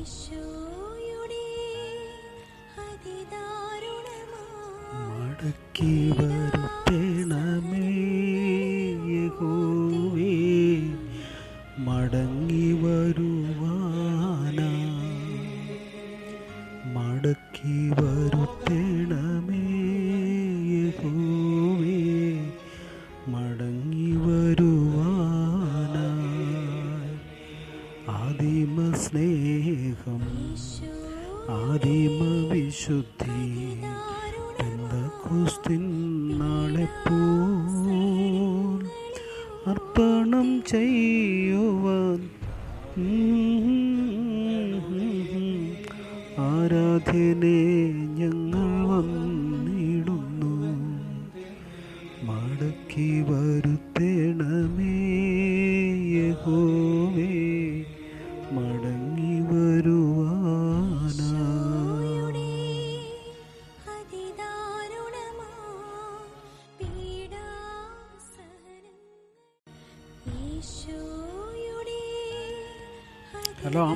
ഈശോയുടെ അതിദാരുണമാ മടക്കി വരുത്തണമേ യഹോവേ മടങ്ങി വരുവാനാ മടക്കി വരുത്തണമേ യഹോവേ മടങ്ങി വരുവാനാ ആദിമ സ്നേഹം ആദിമ വിശുദ്ധി പെന്തക്കോസ്തിൻ നാളെപ്പോൾ അർപ്പണം ചെയ്യുവാൻ ആരാധ്യനെ ഞങ്ങൾ വന്നിടുന്നു മടക്കി വരുത്തേണമേ യഹോവേ മടങ്ങി വരുവാനായി അതിദാരുണമാ പീഡാസഹനങ്ങൾ ഈശോയുടെ ഹലോ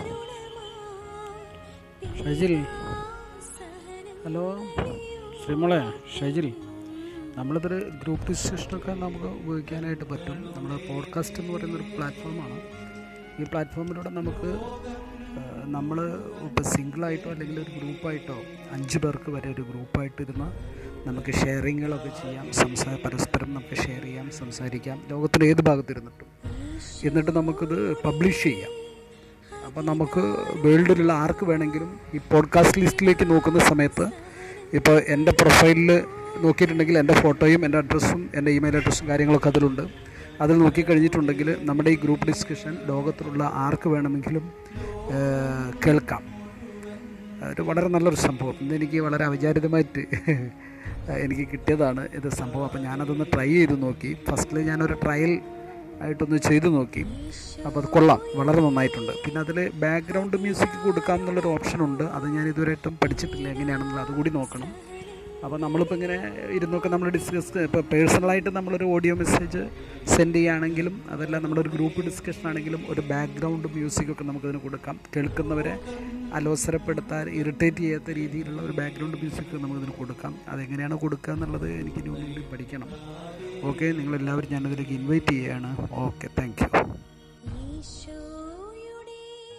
ഷൈജിൽ ഹലോ ശ്രീമോളെ ഷൈജിൽ നമ്മളിതൊരു ഗ്രൂപ്പ് ഡിസ്കഷനൊക്കെ നമുക്ക് ഉപയോഗിക്കാനായിട്ട് പറ്റും നമ്മുടെ പോഡ്കാസ്റ്റ് എന്ന് പറയുന്നൊരു പ്ലാറ്റ്ഫോമാണ് ഈ പ്ലാറ്റ്ഫോമിലൂടെ നമുക്ക് നമ്മൾ ഇപ്പോൾ സിംഗിളായിട്ടോ അല്ലെങ്കിൽ ഒരു ഗ്രൂപ്പായിട്ടോ അഞ്ച് പേർക്ക് വരെ ഒരു ഗ്രൂപ്പായിട്ട് ഇരുന്ന് നമുക്ക് ഷെയറിങ്ങുകളൊക്കെ ചെയ്യാം സംസാ പരസ്പരം നമുക്ക് ഷെയർ ചെയ്യാം സംസാരിക്കാം ലോകത്തിൻ്റെ ഏത് ഭാഗത്തിരുന്നിട്ടും എന്നിട്ട് നമുക്കിത് പബ്ലിഷ് ചെയ്യാം അപ്പോൾ നമുക്ക് വേൾഡിലുള്ള ആർക്ക് വേണമെങ്കിലും ഈ പോഡ്കാസ്റ്റ് ലിസ്റ്റിലേക്ക് നോക്കുന്ന സമയത്ത് ഇപ്പോൾ എൻ്റെ പ്രൊഫൈലിൽ നോക്കിയിട്ടുണ്ടെങ്കിൽ എൻ്റെ ഫോട്ടോയും എൻ്റെ അഡ്രസ്സും എൻ്റെ ഇമെയിൽ അഡ്രസ്സും കാര്യങ്ങളൊക്കെ അതിലുണ്ട് അതിൽ നോക്കിക്കഴിഞ്ഞിട്ടുണ്ടെങ്കിൽ നമ്മുടെ ഈ ഗ്രൂപ്പ് ഡിസ്കഷൻ ലോകത്തിലുള്ള ആർക്ക് വേണമെങ്കിലും ഏഹ്, കേൾക്കാം ഒരു വളരെ നല്ലൊരു സംഭവം ഇന്ന് എനിക്ക് വളരെ അവിചാരിതമായിട്ട് എനിക്ക് കിട്ടിയതാണ് ഇത് സംഭവം അപ്പോൾ ഞാനതൊന്ന് ട്രൈ ചെയ്ത് നോക്കി ഫസ്റ്റിൽ ഞാനൊരു ട്രയൽ ആയിട്ടൊന്ന് ചെയ്തു നോക്കി അപ്പോൾ അത് കൊള്ളാം വളരെ നന്നായിട്ടുണ്ട് പിന്നെ അതിൽ ബാക്ക്ഗ്രൗണ്ട് മ്യൂസിക് കൊടുക്കാം എന്നുള്ളൊരു ഓപ്ഷൻ ഉണ്ട് അത് ഞാൻ ഇതുവരെയായിട്ടും പഠിച്ചിട്ടില്ല എങ്ങനെയാണെന്നുള്ളത് അതുകൂടി നോക്കണം അപ്പോൾ നമ്മളിപ്പോൾ ഇങ്ങനെ ഇരുന്നൊക്കെ നമ്മൾ ഡിസ്കസ് ഇപ്പോൾ പേഴ്സണലായിട്ട് നമ്മളൊരു ഓഡിയോ മെസ്സേജ് സെൻഡ് ചെയ്യുകയാണെങ്കിലും അതല്ല നമ്മുടെ ഒരു ഗ്രൂപ്പ് ഡിസ്കഷൻ ആണെങ്കിലും ഒരു ബാക്ക്ഗ്രൗണ്ട് മ്യൂസിക്കൊക്കെ നമുക്കതിന് കൊടുക്കാം കേൾക്കുന്നവരെ അലോസരപ്പെടുത്താൻ ഇറിറ്റേറ്റ് ചെയ്യാത്ത രീതിയിലുള്ള ഒരു ബാക്ക്ഗ്രൗണ്ട് മ്യൂസിക് നമുക്കതിന് കൊടുക്കാം അതെങ്ങനെയാണ് കൊടുക്കുക എന്നുള്ളത് എനിക്ക് ഇനി ഒന്നും കൂടി പഠിക്കണം ഓക്കെ നിങ്ങളെല്ലാവരും ഞാനതിലേക്ക് ഇൻവൈറ്റ് ചെയ്യുകയാണ് ഓക്കെ താങ്ക് യു ഈശോയുടെ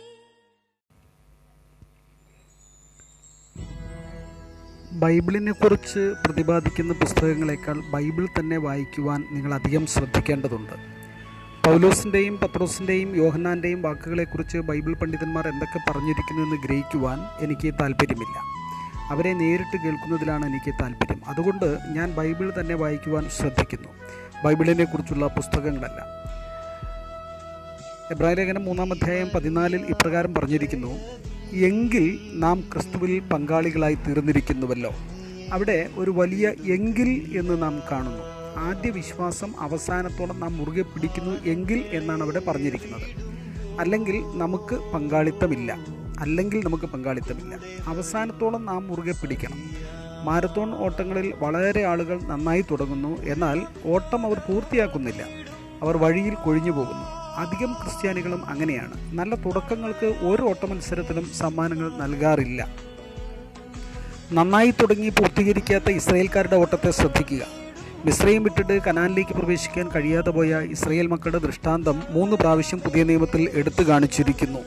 ബൈബിളിനെ കുറിച്ച് പ്രതിപാദിക്കുന്ന പുസ്തകങ്ങളെക്കാൾ ബൈബിൾ തന്നെ വായിക്കുവാൻ നിങ്ങൾ അധികം ശ്രദ്ധിക്കേണ്ടതുണ്ട് പൗലോസിൻ്റെയും പത്രോസിൻ്റെയും യോഹന്നാൻ്റെയും വാക്കുകളെക്കുറിച്ച് ബൈബിൾ പണ്ഡിതന്മാർ എന്തൊക്കെ പറഞ്ഞിരിക്കുന്നു എന്ന് ഗ്രഹിക്കുവാൻ എനിക്ക് താല്പര്യമില്ല അവരെ നേരിട്ട് കേൾക്കുന്നതിലാണ് എനിക്ക് താല്പര്യം അതുകൊണ്ട് ഞാൻ ബൈബിൾ തന്നെ വായിക്കുവാൻ ശ്രദ്ധിക്കുന്നു ബൈബിളിനെ കുറിച്ചുള്ള പുസ്തകങ്ങളല്ല എബ്രാഹിം ലേഖനം മൂന്നാം അധ്യായം പതിനാലിൽ ഇപ്രകാരം പറഞ്ഞിരിക്കുന്നു എങ്കിൽ നാം ക്രിസ്തുവിൽ പങ്കാളികളായി തീർന്നിരിക്കുന്നുവല്ലോ അവിടെ ഒരു വലിയ എങ്കിൽ എന്ന് നാം കാണുന്നു ആദ്യ വിശ്വാസം അവസാനത്തോളം നാം മുറുകെ പിടിക്കുന്നു എങ്കിൽ എന്നാണ് അവിടെ പറഞ്ഞിരിക്കുന്നത് അല്ലെങ്കിൽ നമുക്ക് പങ്കാളിത്തമില്ല അല്ലെങ്കിൽ നമുക്ക് പങ്കാളിത്തമില്ല അവസാനത്തോളം നാം മുറുകെ പിടിക്കണം മാരത്തോൺ ഓട്ടങ്ങളിൽ വളരെ ആളുകൾ നന്നായി തുടങ്ങുന്നു എന്നാൽ ഓട്ടം അവർ പൂർത്തിയാക്കുന്നില്ല അവർ വഴിയിൽ കൊഴിഞ്ഞു പോകുന്നു അധികം ക്രിസ്ത്യാനികളും അങ്ങനെയാണ് നല്ല തുടക്കങ്ങൾക്ക് ഒരു ഓട്ട മത്സരത്തിലും സമ്മാനങ്ങൾ നൽകാറില്ല നന്നായി തുടങ്ങി പൂർത്തീകരിക്കാത്ത ഇസ്രയേൽക്കാരുടെ ഓട്ടത്തെ ശ്രദ്ധിക്കുക മിശ്രയും വിട്ടിട്ട് കനാലിലേക്ക് പ്രവേശിക്കാൻ കഴിയാതെ പോയ ഇസ്രയേൽ മക്കളുടെ ദൃഷ്ടാന്തം മൂന്ന് പ്രാവശ്യം പുതിയ നിയമത്തിൽ എടുത്തു കാണിച്ചിരിക്കുന്നു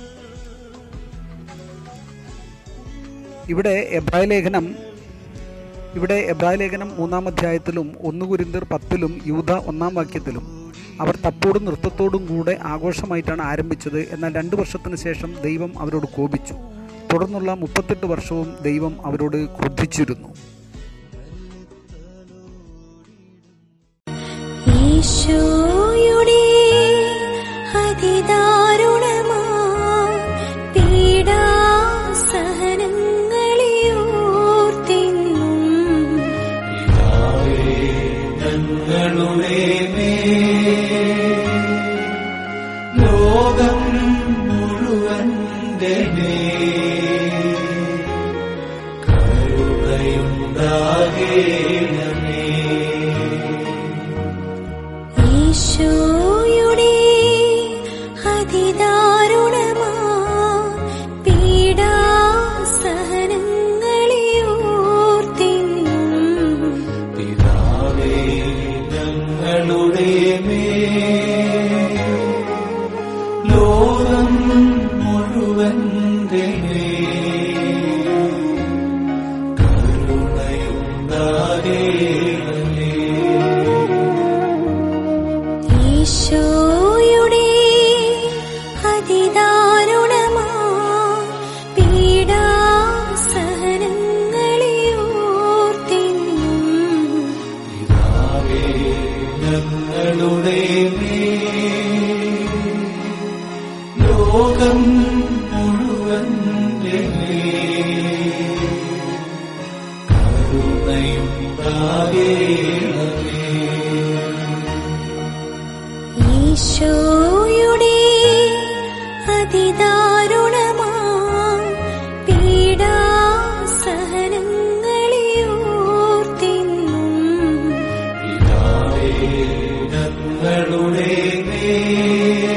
ഇവിടെ എബ്രായ ലേഖനം ഇവിടെ എബ്രായ ലേഖനം മൂന്നാം അധ്യായത്തിലും ഒന്ന് കുരിന്തർ പത്തിലും യൂത ഒന്നാം വാക്യത്തിലും അവർ തപ്പോടും നൃത്തത്തോടും കൂടെ ആഘോഷമായിട്ടാണ് ആരംഭിച്ചത് എന്നാൽ രണ്ട് വർഷത്തിന് ശേഷം ദൈവം അവരോട് കോപിച്ചു തുടർന്നുള്ള മുപ്പത്തെട്ട് വർഷവും ദൈവം അവരോട് ക്രുദ്ധിച്ചിരുന്നു ഈശോയുടെ അതിദാരുണമാ പീഡാസഹനങ്ങളെ ഓർത്തിന്നും ഞങ്ങളുടെ ലോകം മുഴുവൻ്റെ കരുണയുണ്ടാകേണമേ ലോകം മുഴുവന്റെ കരുണയുണ്ടാകേണമേ ഈശോയുടെ അതിദാരുണമാ പീഡാസഹനങ്ങളെ ഓർത്തിന്നും പിതാവേ ഞങ്ങളുടെ മേൽ ലോകം മുഴുവന്റെ മേൽ കരുണയുണ്ടാകേണമേ ഈശോയുടെ അതിദാരുണമാ പീഡാസഹനങ്ങളെ ഓർത്തിന്നും പിതാവേ ഞങ്ങളുടെ മേൽ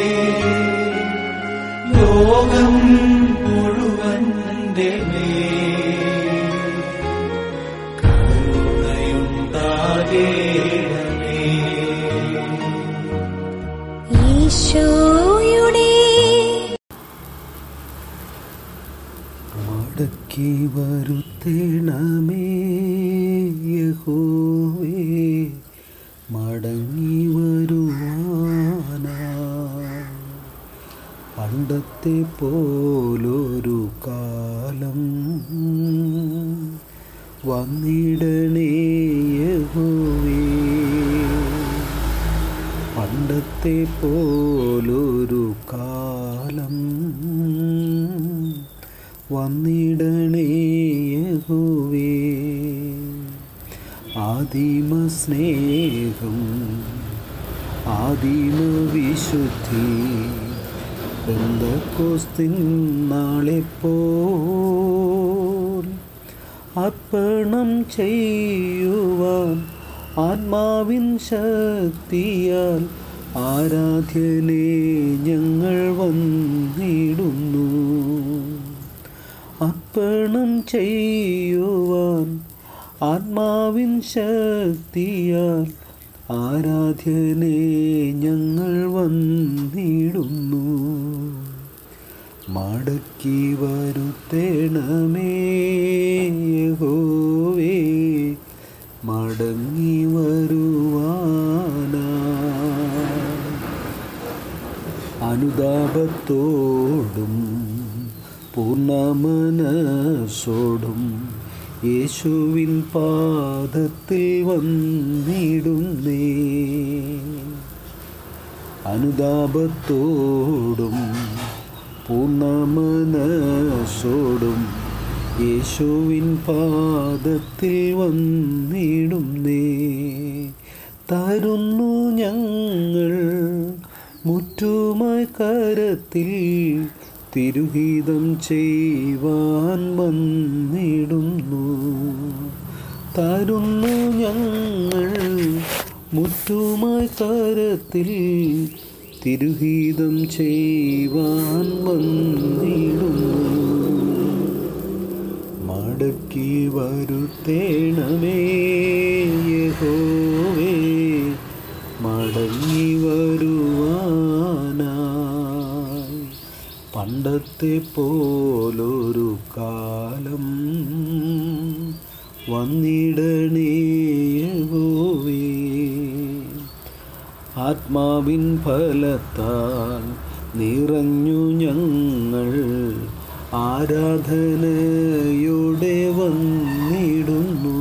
ലോകം മുഴുവന്റെ മേൽ കരുണയുണ്ടാകേണമേ ഈശോയുടെ മടക്കി വരുത്തേണമേ യഹോവേ മടങ്ങി വരുവാനാ പണ്ടത്തെ പോലൊരു കാലം വന്നിടണേ യഹോവേ പണ്ടത്തെ പോലൊരു കാലം വന്നിടണേ യഹോവേ ആദിമ സ്നേഹം ആദിമ വിശുദ്ധി ബന്ധക്കോസ്തിൻ നാളെ പോൽ അർപ്പണം ചെയ്യുവാൻ ആത്മാവിൻ ശക്തിയാൽ ആരാധ്യനെ ഞങ്ങൾ വന്നിടുന്നു അർപ്പണം ചെയ്യുവാൻ ആത്മാവിൻ ശക്തിയാൽ ആരാധ്യനെ ഞങ്ങൾ വന്നിടുന്നു മടക്കി വരുത്തേണമേ യഹോവേ മടങ്ങി വരുവാനാ അനുതാപത്തോടും പൂർണ്ണമനസ്സോടും യേശുവിൻ പാദത്തിൽ വന്നിടുന്നേ അനുതാപത്തോടും പൂർണ്ണമനസ്സോടും യേശുവിൻ പാദത്തിൽ വന്നിടുന്നേ തരുന്നു ഞങ്ങൾ മുറ്റുമായി കരത്തിൽ തിരുഹിതം ചെയ്യുവാൻ വന്നിടുന്നു തരുന്നു ഞങ്ങൾ മുറ്റുമായി കരത്തിൽ തിരുഹിതം ചെയ്യുവാൻ വന്നിടുന്നു മടക്കി വരുത്തേണമേ യഹോവേ മടങ്ങി വരുവാനായി പണ്ടത്തെ പോലൊരു കാലം വന്നിടണേ യഹോവേ ആത്മാവിൻ ഫലത്താൽ നിറഞ്ഞു ഞങ്ങൾ ആരാധനയോടെ വന്നിടുന്നു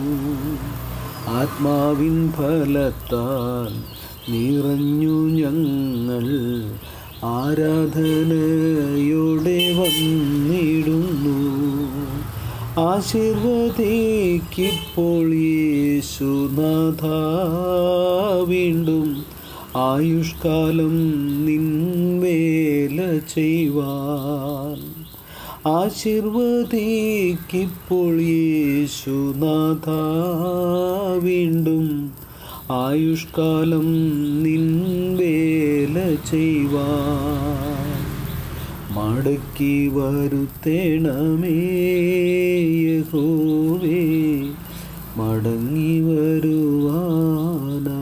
ആത്മാവിൻ ഫലത്താൽ നിറഞ്ഞു ഞങ്ങൾ ആരാധനയോടെ വന്നിടുന്നു ആശീർവദിക്കിപ്പോൾ യേശുനാഥ വീണ്ടും ആയുഷ്കാലം നിൻ വേല ചെയ്യുവാൻ ആശീർവദിക്കിപ്പോൾ യേശുനാഥ വീണ്ടും ആയുഷ്കാലം നിൻ വേല ചെയ്യുവാൻ മടക്കി വരുത്തേണമേ യഹോവേ മടങ്ങി വരുവാനാ